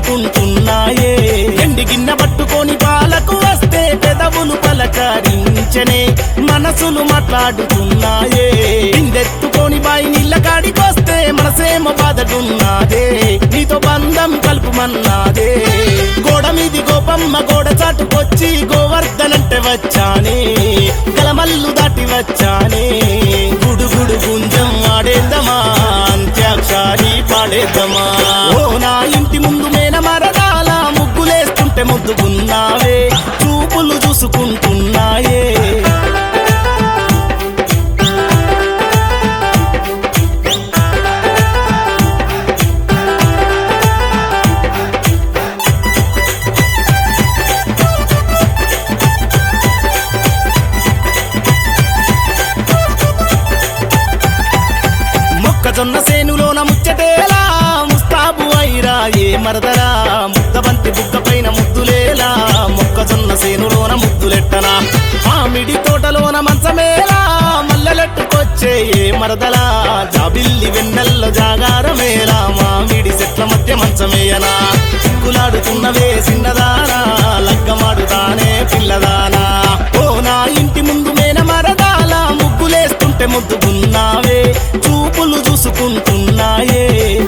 చూసుకుంటున్నాయే ఎండి గిన్నె పట్టుకొని పాలకు వస్తే పెదవులు పలకరించనే మనసులు మాట్లాడుతున్నాయే ఇందెత్తుకొని బాయి నీళ్ళ కాడికొస్తే మనసేమో బాధగున్నాదే నీతో బంధం కలుపుమన్నాదే గోడ మీది గోపమ్మ గోడ చాటుకొచ్చి గోవర్ధనంటే వచ్చానే గలమల్లు దాటి వచ్చానే గుడు గుడు గుంజం ఆడేద్దామా అంత్యాక్షరి పాడేద్దామా ఓ నా ఇంటి ముందు మేన మరదాల ముగ్గులేస్తుంటే ముద్దుగున్నావే చూపులు చూసుకుంటున్నాయే మొక్కజొన్న సేనులోన ముచ్చటేలా ముస్తాబు అయిరా ఏ మరదరా ముద్దబంతి బుగ్గ పైన ముద్దులేలా మొక్కజొన్న సేనులోన ముద్దులెట్టనా మామిడి తోటలోన మంచమేలా మల్లెలెట్టుకొచ్చే ఏ మరదలా జాబిల్లి వెన్నెల్లో జాగారమేలా మామిడి చెట్ల మధ్య మంచమేయనా చిక్కులాడుతున్నవే చిన్నదానా లగ్గమాడుతానే పిల్లదానా ఓ నా ఇంటి ముందు మేన మరదాల ముగ్గులేస్తుంటే ముద్దుగున్నావే చూపులు చూసుకుంటున్నాయే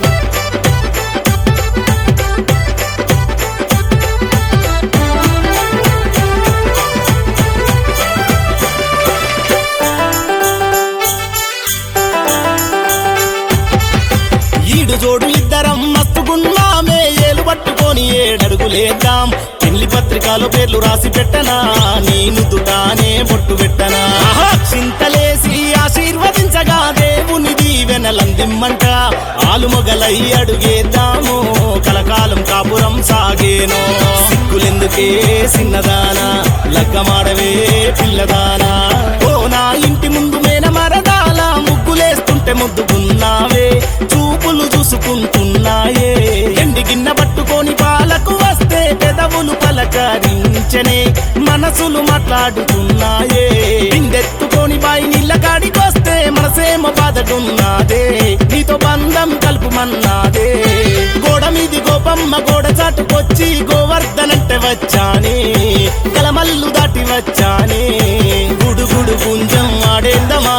ఈడు జోడు ఇద్దరం మస్తుగున్నామే ఏలు పట్టుకొని ఏడడుగులేద్దాం పెళ్లి పత్రికలో పేర్లు రాసి పెట్టనా నీ నుదుటానే బొట్టు పెట్టనా చింతలేసి ఆశీర్వదించగా దేవుని దీవెనలందిమ్మంట ఆలు మొగలై అడుగేద్దాము కలకాలం కాపురం సాగేనో సిగ్గులెందుకే చిన్నదానా లగ్గమాడవే పిల్లదానా ఓ నా ఇంటి ముందు మేన మరదాల ముగ్గులేస్తుంటే ముద్దుకున్నావే చూపులు చూసుకుంటున్నాయే ఎండి గిన్నె పట్టుకొని పాలకు వస్తే పెదవులు పలకరించనే మనసులు మాట్లాడుతున్నాయే ఇందెత్తుకొని బాయి నీళ్ళ కాడికొస్తే మనసేమో బాధకున్నాదే నీతో బంధం కలుపుమన్నాదే గోడ మీది గోపమ్మ గోడ చాటుకొచ్చి గోవర్ధనంటే వచ్చానే కలమల్లు దాటి వచ్చానే గుడు గుడు గుంజం ఆడేద్దామా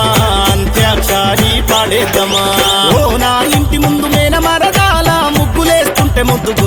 అంత్యాక్షరి పాడేద్దామా ఓ నా ఇంటి ముందు మేన మరదాల ముగ్గులేస్తుంటే ముద్దు